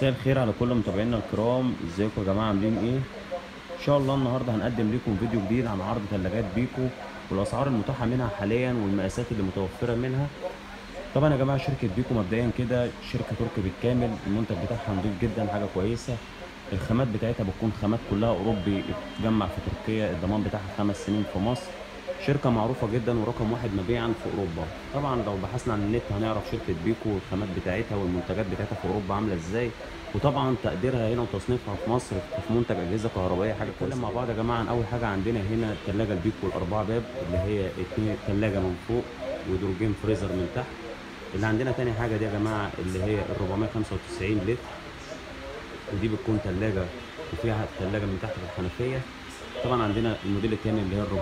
مساء الخير على كل متابعينا الكرام ازيكم يا جماعه عاملين ايه ان شاء الله النهارده هنقدم لكم فيديو جديد عن عرض ثلاجات بيكو والاسعار المتاحه منها حاليا والمقاسات اللي متوفره منها طبعا يا جماعه شركه بيكو مبدئيا كده شركه تركي بالكامل المنتج بتاعها نضيف جدا حاجه كويسه الخامات بتاعتها بتكون خامات كلها اوروبي اتجمع في تركيا الضمان بتاعها خمس سنين في مصر شركه معروفه جدا ورقم واحد مبيعا في اوروبا طبعا لو بحثنا عن النت هنعرف شركه بيكو والخامات بتاعتها والمنتجات بتاعتها في اوروبا عامله ازاي وطبعا تقديرها هنا وتصنيفها في مصر في منتج اجهزه كهربائيه حاجه كويسه مع بعض يا جماعه عن اول حاجه عندنا هنا الثلاجه البيكو الاربعه باب اللي هي اتنين ثلاجه من فوق ودرجين فريزر من تحت اللي عندنا تاني حاجه دي يا جماعه اللي هي ال 495 لتر ودي بتكون ثلاجه وفيها ثلاجه من تحت في الحنفيه طبعا عندنا الموديل الثاني اللي هي ال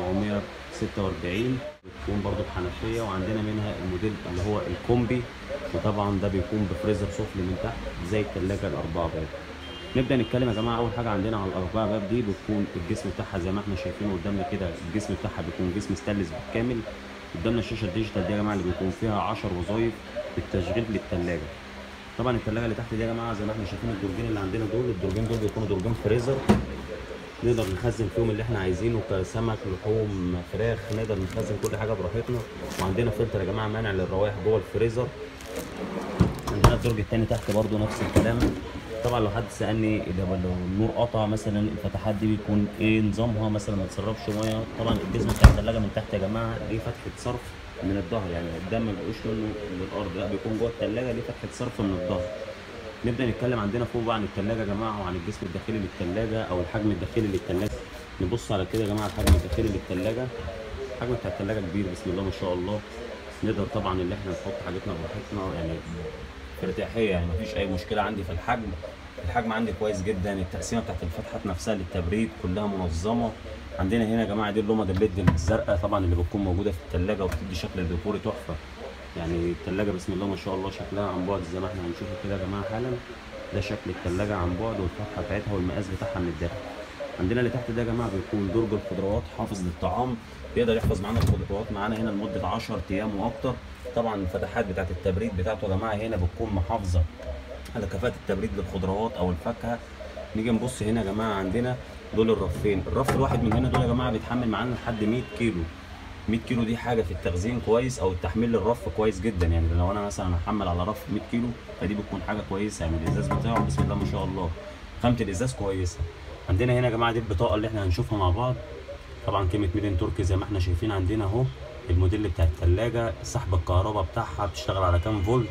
446 بتكون برضو بحنفيه وعندنا منها الموديل اللي هو الكومبي وطبعا ده بيكون بفريزر سفلي من تحت زي الثلاجه الاربعه باب نبدا نتكلم يا جماعه اول حاجه عندنا على الاربعه باب دي بتكون الجسم بتاعها زي ما احنا شايفين قدامنا كده الجسم بتاعها بيكون جسم ستانلس بالكامل قدامنا الشاشه الديجيتال دي يا جماعه اللي بيكون فيها 10 وظايف للتشغيل للثلاجه طبعا الثلاجه اللي تحت دي يا جماعه زي ما احنا شايفين الدرجين اللي عندنا دول الدرجين دول بيكونوا درجين فريزر نقدر نخزن فيهم اللي احنا عايزينه كسمك لحوم فراخ نقدر نخزن كل حاجه براحتنا وعندنا فلتر يا جماعه مانع للروائح جوه الفريزر عندنا الدرج الثاني تحت برضو نفس الكلام طبعا لو حد سالني لو لو النور قطع مثلا الفتحات دي بيكون ايه نظامها مثلا ما تسربش ميه طبعا الجسم بتاع الثلاجه من تحت يا جماعه ليه فتحه صرف من الظهر يعني قدام ما بيبقوش منه من الارض لا بيكون جوه الثلاجه ليه فتحه صرف من الظهر نبدا نتكلم عندنا فوق بقى عن الثلاجه يا جماعه وعن الجسم الداخلي للثلاجه او الحجم الداخلي للثلاجه نبص على كده يا جماعه الحجم الداخلي للثلاجه الحجم بتاع الثلاجه كبير بسم الله ما شاء الله نقدر طبعا اللي احنا نحط حاجتنا براحتنا يعني في ارتياحيه يعني مفيش اي مشكله عندي في الحجم الحجم عندي كويس جدا التقسيمه بتاعت الفتحات نفسها للتبريد كلها منظمه عندنا هنا يا جماعه دي اللمض الليد الزرقاء طبعا اللي بتكون موجوده في الثلاجه وبتدي شكل ديكوري تحفه يعني الثلاجه بسم الله ما شاء الله شكلها عن بعد زي ما احنا هنشوفه كده يا جماعه حالا ده شكل الثلاجه عن بعد والفتحه بتاعتها والمقاس بتاعها من الداخل عندنا اللي تحت ده يا جماعه بيكون درج الخضروات حافظ للطعام بيقدر يحفظ معانا الخضروات معانا هنا لمده 10 ايام واكتر طبعا الفتحات بتاعت التبريد بتاعته يا جماعه هنا بتكون محافظه على كفاءه التبريد للخضروات او الفاكهه نيجي نبص هنا يا جماعه عندنا دول الرفين الرف الواحد من هنا دول يا جماعه بيتحمل معانا لحد 100 كيلو 100 كيلو دي حاجه في التخزين كويس او التحميل للرف كويس جدا يعني لو انا مثلا هحمل على رف 100 كيلو فدي بتكون حاجه كويسه يعني الازاز بتاعه بسم الله ما شاء الله خامه الازاز كويسه عندنا هنا يا جماعه دي البطاقه اللي احنا هنشوفها مع بعض طبعا كلمه ميدن تركي زي ما احنا شايفين عندنا اهو الموديل بتاع الثلاجه سحب الكهرباء بتاعها بتشتغل على كام فولت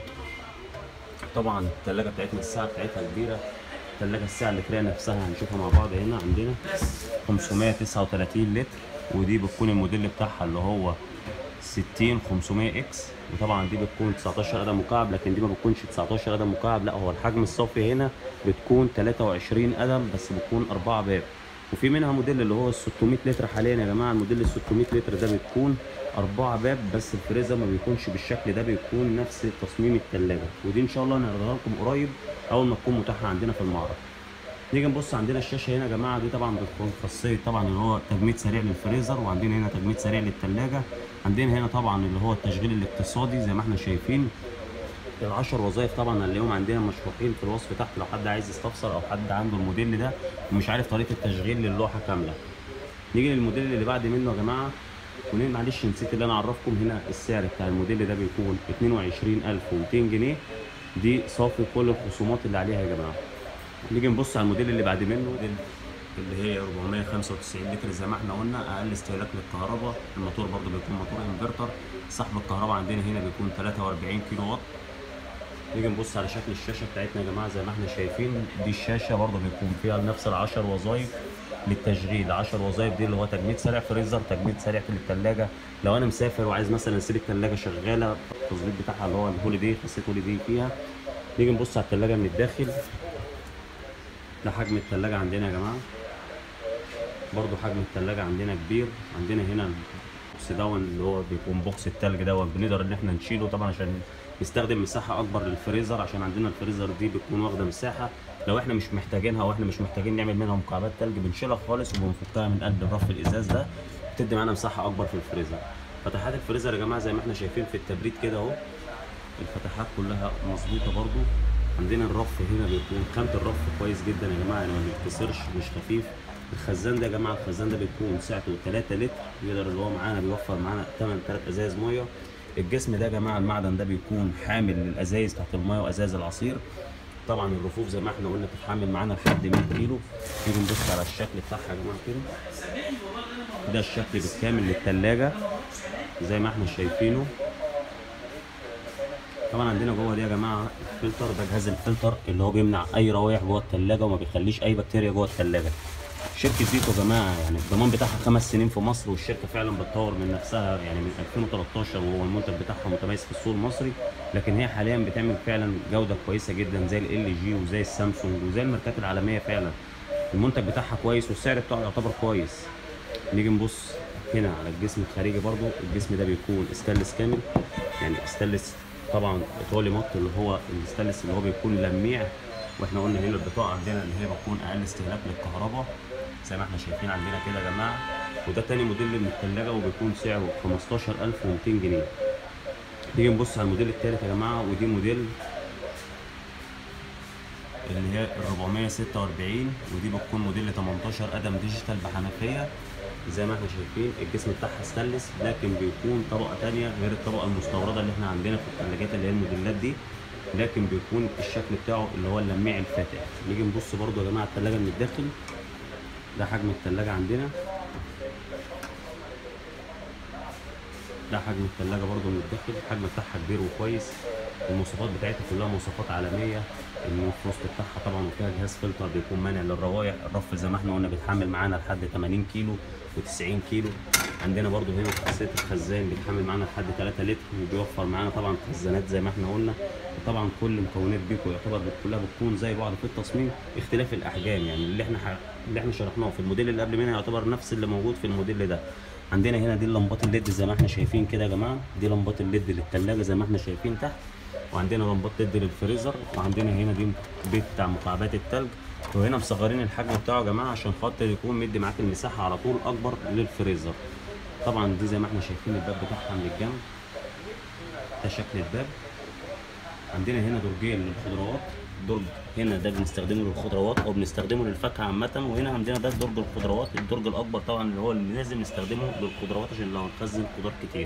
طبعا الثلاجه بتاعتنا الساعه بتاعتها كبيره الثلاجه الساعه اللتريه نفسها هنشوفها مع بعض هنا عندنا 539 لتر ودي بتكون الموديل بتاعها اللي هو 60 500 اكس وطبعا دي بتكون 19 قدم مكعب لكن دي ما بتكونش 19 قدم مكعب لا هو الحجم الصافي هنا بتكون 23 قدم بس بتكون 4 باب وفي منها موديل اللي هو ال 600 لتر حاليا يا جماعه الموديل ال 600 لتر ده بتكون 4 باب بس الفريزر ما بيكونش بالشكل ده بيكون نفس تصميم الثلاجه ودي ان شاء الله هنعرضها لكم قريب اول ما تكون متاحه عندنا في المعرض نيجي نبص عندنا الشاشه هنا يا جماعه دي طبعا بتكون خاصيه طبعا اللي هو تجميد سريع للفريزر وعندنا هنا تجميد سريع للثلاجه عندنا هنا طبعا اللي هو التشغيل الاقتصادي زي ما احنا شايفين العشر وظائف طبعا هنلاقيهم عندنا مشروحين في الوصف تحت لو حد عايز يستفسر او حد عنده الموديل ده ومش عارف طريقه التشغيل للوحه كامله نيجي للموديل اللي بعد منه يا جماعه ونين معلش نسيت اللي انا اعرفكم هنا السعر بتاع الموديل ده بيكون 22200 جنيه دي صافي كل الخصومات اللي عليها يا جماعه نيجي نبص على الموديل اللي بعد منه اللي هي 495 لتر زي ما احنا قلنا اقل استهلاك للكهرباء الموتور برضو بيكون موتور انفرتر سحب الكهرباء عندنا هنا بيكون 43 كيلو واط نيجي نبص على شكل الشاشه بتاعتنا يا جماعه زي ما احنا شايفين دي الشاشه برضو بيكون فيها نفس ال 10 وظايف للتشغيل 10 وظايف دي اللي هو تجميد سريع فريزر تجميد سريع في الثلاجه لو انا مسافر وعايز مثلا اسيب الثلاجه شغاله التظبيط بتاعها اللي هو الهوليدي خاصيه هوليدي فيها نيجي نبص على الثلاجه من الداخل ده حجم الثلاجه عندنا يا جماعه برضو حجم الثلاجه عندنا كبير عندنا هنا البوكس دون اللي هو بيكون بوكس التلج دوت بنقدر ان احنا نشيله طبعا عشان نستخدم مساحه اكبر للفريزر عشان عندنا الفريزر دي بتكون واخده مساحه لو احنا مش محتاجينها واحنا مش محتاجين نعمل منها مكعبات تلج بنشيلها خالص وبنفكها من قلب الرف الازاز ده بتدي معانا مساحه اكبر في الفريزر فتحات الفريزر يا جماعه زي ما احنا شايفين في التبريد كده اهو الفتحات كلها مظبوطه برضو عندنا الرف هنا بيكون خامة الرف كويس جدا يا جماعة يعني ما بيتكسرش مش خفيف الخزان ده يا جماعة الخزان ده بيكون سعته 3 لتر يقدر اللي هو معانا بيوفر معانا 8 3 ازايز مية الجسم ده يا جماعة المعدن ده بيكون حامل للازايز بتاعت المية وازايز العصير طبعا الرفوف زي ما احنا قلنا بتتحمل معانا لحد 100 كيلو نيجي نبص على الشكل بتاعها يا جماعة كده ده الشكل بالكامل للتلاجة زي ما احنا شايفينه طبعا عندنا جوه دي يا جماعه الفلتر ده جهاز الفلتر اللي هو بيمنع اي روايح جوه الثلاجه وما بيخليش اي بكتيريا جوه الثلاجه شركه بيكو يا جماعه يعني الضمان بتاعها خمس سنين في مصر والشركه فعلا بتطور من نفسها يعني من 2013 وهو المنتج بتاعها متميز في السوق المصري لكن هي حاليا بتعمل فعلا جوده كويسه جدا زي ال جي وزي السامسونج وزي الماركات العالميه فعلا المنتج بتاعها كويس والسعر بتاعه يعتبر كويس نيجي نبص هنا على الجسم الخارجي برضو الجسم ده بيكون استانلس كامل يعني استانلس طبعا ايطالي مط اللي هو الاستانلس اللي هو بيكون لميع واحنا قلنا هنا البطاقه عندنا اللي هي بتكون اقل استهلاك للكهرباء زي ما احنا شايفين عندنا كده يا جماعه وده تاني موديل من الثلاجه وبيكون سعره 15200 جنيه نيجي نبص على الموديل الثالث يا جماعه ودي موديل اللي هي ال 446 ودي بتكون موديل 18 قدم ديجيتال بحنفيه زي ما احنا شايفين الجسم بتاعها ستانلس لكن بيكون طبقه تانية غير الطبقه المستورده اللي احنا عندنا في الثلاجات اللي هي الموديلات دي لكن بيكون الشكل بتاعه اللي هو اللميع الفاتح نيجي نبص برضو يا جماعه الثلاجه من الداخل ده حجم الثلاجه عندنا ده حجم الثلاجه برضو من الداخل الحجم بتاعها كبير وكويس المواصفات بتاعتها كلها مواصفات عالميه الفروست بتاعها طبعا وفيها جهاز فلتر بيكون مانع للروايح الرف زي ما احنا قلنا بيتحمل معانا لحد 80 كيلو و90 كيلو عندنا برضو هنا خاصيه الخزان بيتحمل معانا لحد 3 لتر وبيوفر معانا طبعا خزانات زي ما احنا قلنا وطبعا كل مكونات بيكو يعتبر كلها بتكون زي بعض في التصميم اختلاف الاحجام يعني اللي احنا ح... اللي احنا شرحناه في الموديل اللي قبل منها يعتبر نفس اللي موجود في الموديل ده عندنا هنا دي لمبات الليد زي ما احنا شايفين كده يا جماعه دي لمبات الليد للثلاجه زي ما احنا شايفين تحت وعندنا لمبات ليد للفريزر وعندنا هنا دي بيت بتاع مكعبات التلج وهنا مصغرين الحجم بتاعه يا جماعه عشان خاطر يكون مدي معاك المساحه على طول اكبر للفريزر طبعا دي زي ما احنا شايفين الباب بتاعها من الجنب ده شكل الباب عندنا هنا درجين للخضروات درج هنا ده بنستخدمه للخضروات او بنستخدمه للفاكهه عامه وهنا عندنا ده درج الخضروات الدرج الاكبر طبعا اللي هو اللي لازم نستخدمه للخضروات عشان لو هنخزن خضار كتير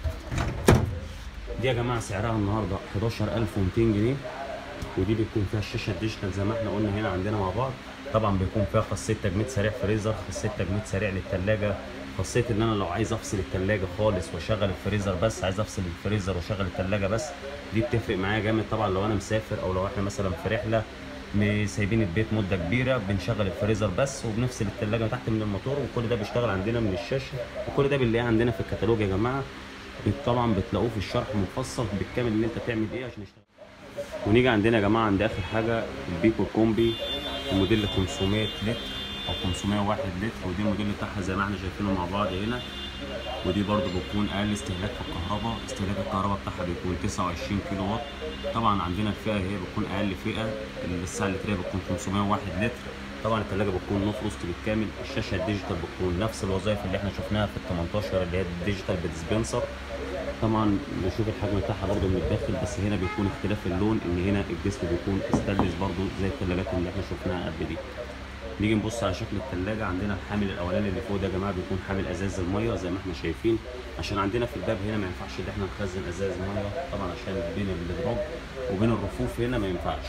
دي يا جماعه سعرها النهارده 11200 جنيه ودي بيكون فيها الشاشه الديجيتال زي ما احنا قلنا هنا عندنا مع بعض طبعا بيكون فيها خاصيه تجميد سريع فريزر خاصيه تجميد سريع للثلاجه خاصيه ان انا لو عايز افصل الثلاجه خالص واشغل الفريزر بس عايز افصل الفريزر واشغل الثلاجه بس دي بتفرق معايا جامد طبعا لو انا مسافر او لو احنا مثلا في رحله م- سايبين البيت مده كبيره بنشغل الفريزر بس وبنفصل الثلاجه تحت من الموتور وكل ده بيشتغل عندنا من الشاشه وكل ده بنلاقيه عندنا في الكتالوج يا جماعه بت- طبعا بتلاقوه في الشرح مفصل بالكامل ان انت تعمل ايه عشان يشتغل ونيجي عندنا يا جماعه عند اخر حاجه البيكو كومبي الموديل 500 لتر او 501 لتر ودي الموديل بتاعها زي ما احنا شايفينه مع بعض هنا ودي برضو بتكون اقل استهلاك في الكهرباء استهلاك الكهرباء بتاعها بيكون 29 كيلو واط طبعا عندنا الفئه هي بتكون اقل فئه الساعه اللتريه بتكون 501 لتر طبعا الثلاجه بتكون نو فروست بالكامل الشاشه الديجيتال بتكون نفس الوظائف اللي احنا شفناها في ال 18 اللي هي الديجيتال بديسبنسر طبعا بنشوف الحجم بتاعها برضو من الداخل بس هنا بيكون اختلاف اللون ان هنا الجسم بيكون استانلس برضو زي الثلاجات اللي احنا شفناها قبل دي نيجي نبص على شكل الثلاجه عندنا الحامل الاولاني اللي فوق ده يا جماعه بيكون حامل ازاز الميه زي ما احنا شايفين عشان عندنا في الباب هنا ما ينفعش ان احنا نخزن ازاز ميه طبعا عشان بين الادراج وبين الرفوف هنا ما ينفعش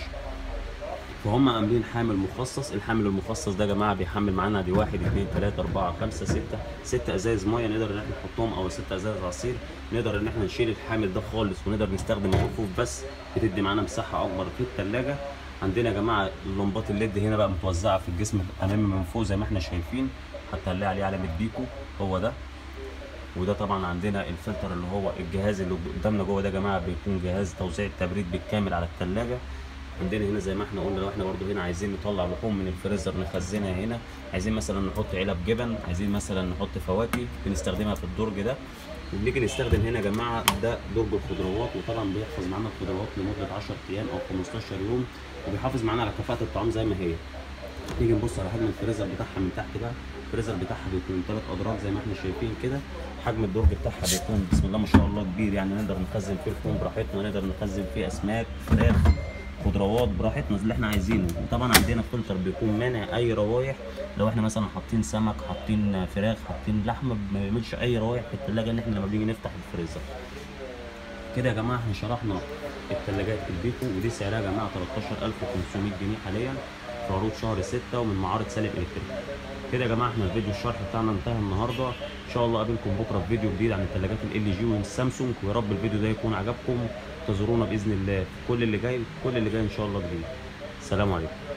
فهم عاملين حامل مخصص الحامل المخصص ده يا جماعه بيحمل معانا دي واحد اثنين ثلاثة أربعة خمسة ستة ست ازايز ميه نقدر ان احنا نحطهم او ست ازايز عصير نقدر ان احنا نشيل الحامل ده خالص ونقدر نستخدم الرفوف بس بتدي معانا مساحه اكبر في الثلاجه عندنا يا جماعه اللمبات الليد هنا بقى متوزعه في الجسم امامي من فوق زي ما احنا شايفين حتى هنلاقي عليه علامه بيكو هو ده وده طبعا عندنا الفلتر اللي هو الجهاز اللي قدامنا جوه ده يا جماعه بيكون جهاز توزيع التبريد بالكامل على الثلاجه عندنا هنا زي ما احنا قلنا لو احنا برضو هنا عايزين نطلع لحوم من الفريزر نخزنها هنا عايزين مثلا نحط علب جبن عايزين مثلا نحط فواكه بنستخدمها في الدرج ده وبنيجي نستخدم هنا يا جماعه ده درج الخضروات وطبعا بيحفظ معانا الخضروات لمده 10 ايام او 15 يوم وبيحافظ معانا على كفاءه الطعام زي ما هي نيجي نبص على حجم الفريزر بتاعها من تحت بقى الفريزر بتاعها بيكون ثلاث ادراج زي ما احنا شايفين كده حجم الدرج بتاعها بيكون بسم الله ما شاء الله كبير يعني نقدر نخزن فيه لحوم براحتنا نقدر نخزن فيه اسماك فراخ خضروات براحتنا اللي احنا عايزينه وطبعا عندنا فلتر بيكون مانع اي روايح لو احنا مثلا حاطين سمك حاطين فراخ حاطين لحمه ما بيعملش اي روايح في التلاجه ان احنا لما بنيجي نفتح الفريزر كده يا جماعه احنا شرحنا الثلاجات البيكو ودي سعرها يا جماعه 13500 جنيه حاليا في عروض شهر 6 ومن معارض سالب الكتريك كده يا جماعه احنا الفيديو الشرح بتاعنا انتهى النهارده ان شاء الله اقابلكم بكره في فيديو جديد عن الثلاجات ال جي والسامسونج ويا رب الفيديو ده يكون عجبكم انتظرونا باذن الله في كل اللي جاي كل اللي جاي ان شاء الله جديد سلام عليكم